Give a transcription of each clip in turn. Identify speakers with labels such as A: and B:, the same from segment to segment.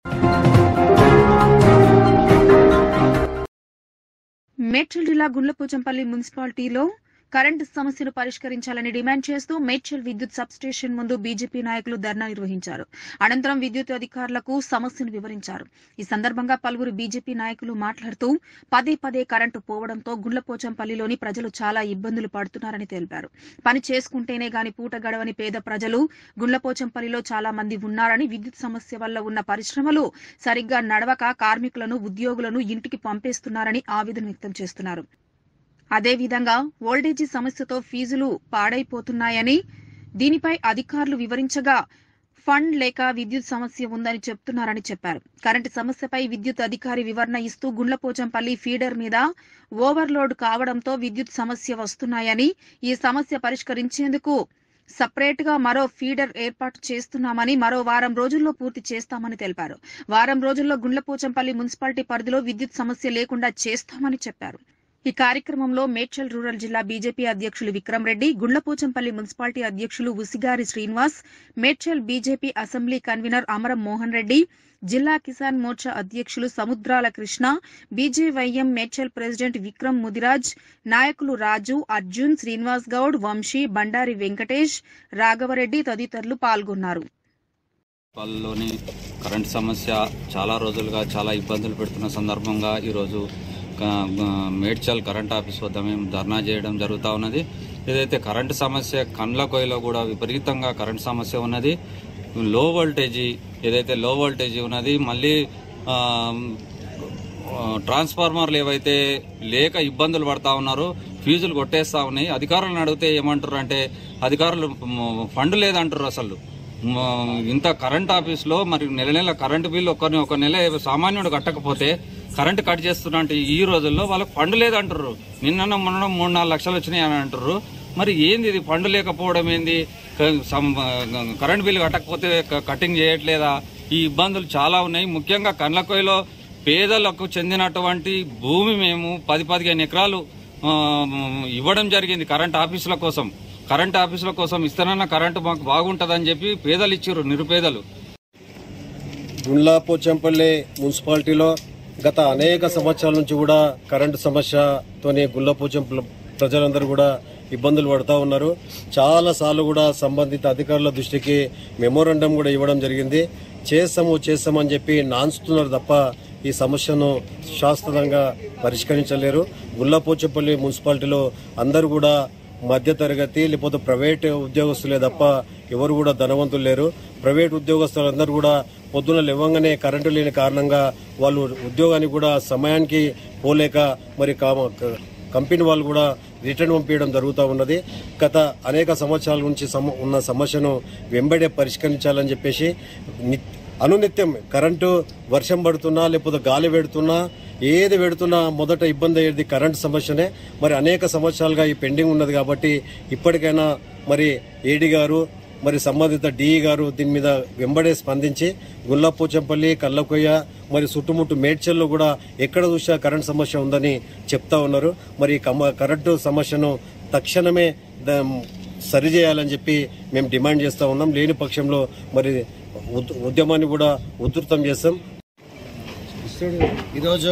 A: మేడ్చల్ జిల్లా గుండ్లపోచంపల్లి మున్సిపాలిటీలో కరెంటు సమస్యను పరిష్కరించాలని డిమాండ్ చేస్తూ మేడ్చల్ విద్యుత్ సబ్ స్టేషన్ ముందు బీజేపీ నాయకులు ధర్నా నిర్వహించారు అనంతరం విద్యుత్ అధికారులకు సమస్యను వివరించారు ఈ సందర్భంగా పలువురు బీజేపీ నాయకులు మాట్లాడుతూ పదే పదే కరెంటు పోవడంతో గుండ్లపోచంపల్లిలోని ప్రజలు చాలా ఇబ్బందులు పడుతున్నారని తెలిపారు పని చేసుకుంటేనే గాని పూట గడవని పేద ప్రజలు గుండ్లపోచంపల్లిలో చాలా మంది ఉన్నారని విద్యుత్ సమస్య వల్ల ఉన్న పరిశ్రమలు సరిగ్గా నడవక కార్మికులను ఉద్యోగులను ఇంటికి పంపేస్తున్నారని ఆవేదన వ్యక్తం చేస్తున్నారు అదేవిధంగా ఓల్డేజీ సమస్యతో ఫీజులు పాడైపోతున్నాయని దీనిపై అధికారులు వివరించగా ఫండ్ లేక విద్యుత్ సమస్య ఉందని చెప్తున్నారని చెప్పారు కరెంటు సమస్యపై విద్యుత్ అధికారి వివరణ ఇస్తూ గుండ్లపోచంపల్లి ఫీడర్ మీద ఓవర్లోడ్ కావడంతో విద్యుత్ సమస్య వస్తున్నాయని ఈ సమస్య పరిష్కరించేందుకు సపరేట్ గా మరో ఫీడర్ ఏర్పాటు చేస్తున్నామని మరో వారం రోజుల్లో పూర్తి చేస్తామని తెలిపారు వారం రోజుల్లో గుండ్లపోచంపల్లి మున్సిపాలిటీ పరిధిలో విద్యుత్ సమస్య లేకుండా చేస్తామని చెప్పారు ఈ కార్యక్రమంలో మేడ్చల్ రూరల్ జిల్లా బీజేపీ అధ్యక్షులు విక్రమ్ రెడ్డి గుండ్లపోచంపల్లి మున్సిపాలిటీ అధ్యక్షులు Usigari Srinivas Medchal BJP assembly convener Amaram Mohan Reddy జిల్లా కిసాన్ మోర్చా అధ్యక్షులు సముద్రాల కృష్ణ బీజేవైఎం మేడ్చల్ ప్రెసిడెంట్ విక్రమ్ ముదిరాజ్ నాయకులు రాజు అర్జున్ శ్రీనివాస్ గౌడ్ వంశీ బండారి వెంకటేష్ రాఘవరెడ్డి తదితరులు పాల్గొన్నారు
B: పల్లెలోని కరెంట్ సమస్య చాలా రోజులుగా చాలా ఇబ్బందులు పెడుతున్న సందర్భంగా ఈరోజు క- గ- మేడ్చల్ కరెంట్ ఆఫీస్ వద్ద మేము ధర్నా చేయడం జరుగుతూ ఉన్నది ఏదైతే కరెంటు సమస్య కండ్ల కొయ్యలో కూడా విపరీతంగా కరెంట్ సమస్య ఉన్నది లో వోల్టేజీ ఏదైతే లో వోల్టేజీ ఉన్నది మళ్ళీ ఆ, ఆ, ట్రాన్స్ఫార్మర్లు ఏవైతే లేక ఇబ్బందులు పడతా ఉన్నారో ఫీజులు కొట్టేస్తా ఉన్నాయి అధికారులను అడిగితే ఏమంటారు అంటే అధికారులు మ్, ఫండ్ లేదంటారు అసలు మ్, ఇంత కరెంట్ ఆఫీస్లో మరి నెల నెల కరెంటు బిల్లు ఒక ఒక నెల సామాన్యుడు కట్టకపోతే కరెంటు కట్ చేస్తున్నా అంటే ఈ రోజుల్లో వాళ్ళకి ఫండ్ లేదంటారు నిన్న మొన్న మూడు నాలుగు లక్షలు వచ్చినాయి అని అంటారు మరి ఏంది ఇది ఫండ్ లేకపోవడం ఏంది క- సం- కరెంట్ బిల్లు కట్టకపోతే క- కటింగ్ చేయట్లేదా ఈ ఇబ్బందులు చాలా ఉన్నాయి ముఖ్యంగా కండ్లకోయలో పేదలకు చెందినటువంటి భూమి మేము పది పదిహేను ఎకరాలు ఆ, ఇవ్వడం జరిగింది కరెంట్ ఆఫీసుల కోసం కరెంట్ ఆఫీసుల కోసం ఇస్తానన్న కరెంటు మాకు బాగుంటుందని చెప్పి పేదలు ఇచ్చారు నిరుపేదలు
C: గుండ్లాపోచంపల్లి మున్సిపాలిటీలో గత అనేక సంవత్సరాల నుంచి కూడా కరెంటు సమస్యతోని గుండ్లాపోచం ప్రజలందరూ కూడా ఇబ్బందులు పడుతూ ఉన్నారు చాలా సార్లు కూడా సంబంధిత అధికారుల దృష్టికి మెమోరండం కూడా ఇవ్వడం జరిగింది చేస్తాము చేస్తామని చెప్పి నాన్స్తున్నారు తప్ప ఈ సమస్యను శాశ్వతంగా పరిష్కరించలేరు గుల్లాపోచంపల్లి మున్సిపాలిటీలో అందరూ కూడా మధ్యతరగతి లేకపోతే ప్రైవేట్ ఉద్యోగస్తులే తప్ప ఎవరు కూడా ధనవంతులు లేరు ప్రైవేట్ ఉద్యోగస్తులందరూ కూడా పొద్దున లేవంగానే కరెంటు లేని కారణంగా వాళ్ళు ఉద్యోగానికి కూడా సమయానికి పోలేక మరి కామ- క- కంపెనీ వాళ్ళు కూడా రిటర్న్ పంపించడం జరుగుతూ ఉన్నది గత అనేక సంవత్సరాల నుంచి సమ- ఉన్న సమస్యను వెంబడే పరిష్కరించాలని చెప్పేసి ని- అనునిత్యం కరెంటు వర్షం పడుతున్నా లేకపోతే గాలి పెడుతున్నా ఏది పెడుతున్నా మొదట ఇబ్బంది అయ్యేది కరెంటు సమస్యనే మరి అనేక సంవత్సరాలుగా ఈ పెండింగ్ ఉన్నది కాబట్టి ఇప్పటికైనా మరి ఏడీ గారు మరి సంబంధిత డిఈ గారు దీని మీద వెంబడే స్పందించి గుల్లాపోచంపల్లి కల్లకొయ్య మరి చుట్టుముట్టు మేడ్చల్లో కూడా ఎక్కడ చూసినా కరెంట్ సమస్య ఉందని చెప్తా ఉన్నారు మరి ఈ కమ- కరెంటు సమస్యను తక్షణమే ద- సరిచేయాలని చెప్పి మేము డిమాండ్ చేస్తా ఉన్నాం లేని పక్షంలో మరి ఉద్- ఉద్యమాన్ని కూడా ఉధృతం చేస్తాం
D: ఈరోజు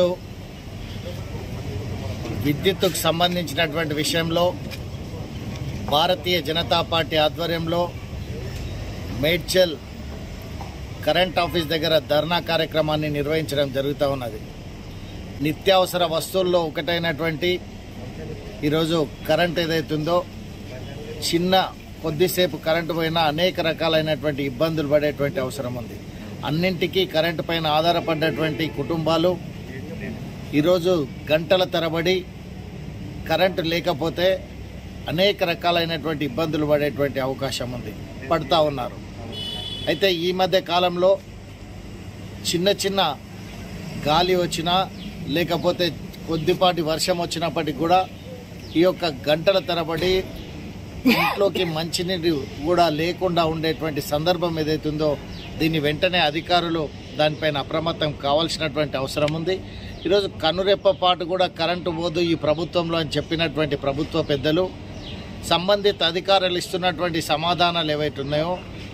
D: విద్యుత్తుకు సంబంధించినటువంటి విషయంలో భారతీయ జనతా పార్టీ ఆధ్వర్యంలో మేడ్చల్ కరెంట్ ఆఫీస్ దగ్గర ధర్నా కార్యక్రమాన్ని నిర్వహించడం జరుగుతూ ఉన్నది నిత్యావసర వస్తువుల్లో ఒకటైనటువంటి ఈరోజు కరెంట్ ఏదైతుందో చిన్న కొద్దిసేపు కరెంటు పోయినా అనేక రకాలైనటువంటి ఇబ్బందులు పడేటువంటి అవసరం ఉంది అన్నింటికీ కరెంటు పైన ఆధారపడ్డటువంటి కుటుంబాలు ఈరోజు గంటల తరబడి కరెంటు లేకపోతే అనేక రకాలైనటువంటి ఇబ్బందులు పడేటువంటి అవకాశం ఉంది పడుతూ ఉన్నారు అయితే ఈ మధ్య కాలంలో చిన్న చిన్న గాలి వచ్చినా లేకపోతే కొద్దిపాటి వర్షం వచ్చినప్పటికి కూడా ఈ యొక్క గంటల తరబడి ఇంట్లోకి మంచినీరు కూడా లేకుండా ఉండేటువంటి సందర్భం ఏదైతుందో దీన్ని వెంటనే అధికారులు దానిపైన అప్రమత్తం కావాల్సినటువంటి అవసరం ఉంది ఈరోజు కనురెప్ప పాటు కూడా కరెంటు పోదు ఈ ప్రభుత్వంలో అని చెప్పినటువంటి ప్రభుత్వ పెద్దలు సంబంధిత అధికారులు ఇస్తున్నటువంటి సమాధానాలు ఏవైతే ఉన్నాయో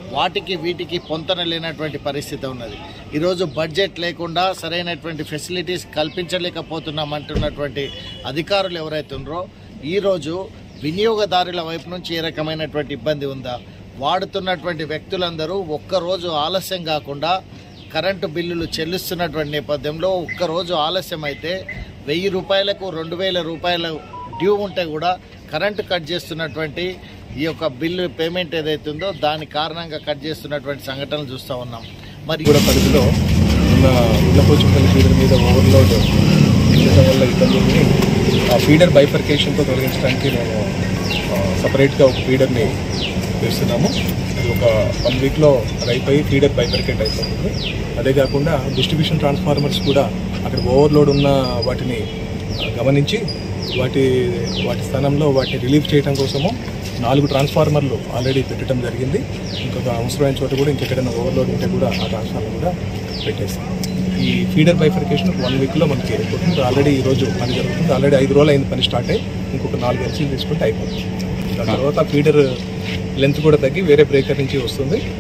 D: వాటికి వీటికి పొంతన లేనటువంటి పరిస్థితి ఉన్నది ఈరోజు బడ్జెట్ లేకుండా సరైనటువంటి ఫెసిలిటీస్ కల్పించలేకపోతున్నాం అంటున్నటువంటి అధికారులు ఎవరైతే ఉన్నారో ఈరోజు వినియోగదారుల వైపు నుంచి ఏ రకమైనటువంటి ఇబ్బంది ఉందా వాడుతున్నటువంటి వ్యక్తులందరూ ఒక్కరోజు ఆలస్యం కాకుండా కరెంటు బిల్లులు చెల్లిస్తున్నటువంటి నేపథ్యంలో ఒక్కరోజు ఆలస్యం అయితే వెయ్యి రూపాయలకు రెండు వేల రూపాయల డ్యూ ఉంటే కూడా కరెంటు కట్ చేస్తున్నటువంటి ఈ యొక్క బిల్లు పేమెంట్ ఏదైతే ఉందో దాని కారణంగా కట్ చేస్తున్నటువంటి సంఘటనలు చూస్తూ ఉన్నాం మరి
E: కూడా పరిధిలో ఉన్న ఉల్లపోచుపల్లి ఫీడర్ మీద ఓవర్లోడ్ ఉండటం వల్ల ఇబ్బందుల్ని ఆ ఫీడర్ బైఫర్కేషన్తో తొలగించడానికి మేము సపరేట్గా ఒక ఫీడర్ని వేస్తున్నాము అది ఒక వన్ వీక్లో అది అయిపోయి ఫీడర్ బైఫర్కేట్ అయిపోతుంది అదే కాకుండా డిస్ట్రిబ్యూషన్ ట్రాన్స్ఫార్మర్స్ కూడా అక్కడ ఓవర్లోడ్ ఉన్న వాటిని ఆ, గమనించి వాటి వాటి స్థానంలో వాటిని రిలీఫ్ చేయడం కోసము నాలుగు ట్రాన్స్ఫార్మర్లు ఆల్రెడీ పెట్టడం జరిగింది ఇంకొక అవసరమైన చోట కూడా ఇంకెక్కడైనా ఓవర్లోడ్ ఉంటే కూడా ఆ ట్రాన్స్ఫార్మర్ కూడా పెట్టేస్తాం ఈ ఫీడర్ బైఫర్కేషన్ వన్ వీక్లో మనకి అయిపోతుంది ఆల్రెడీ ఈ రోజు పని జరుగుతుంది ఆల్రెడీ ఐదు రోజులు అయింది పని స్టార్ట్ అయ్యి ఇంకొక నాలుగు ఎల్సీలు తీసుకుంటే అయిపోతుంది దాని తర్వాత ఫీడర్ లెంత్ కూడా తగ్గి వేరే బ్రేకర్ నుంచి వస్తుంది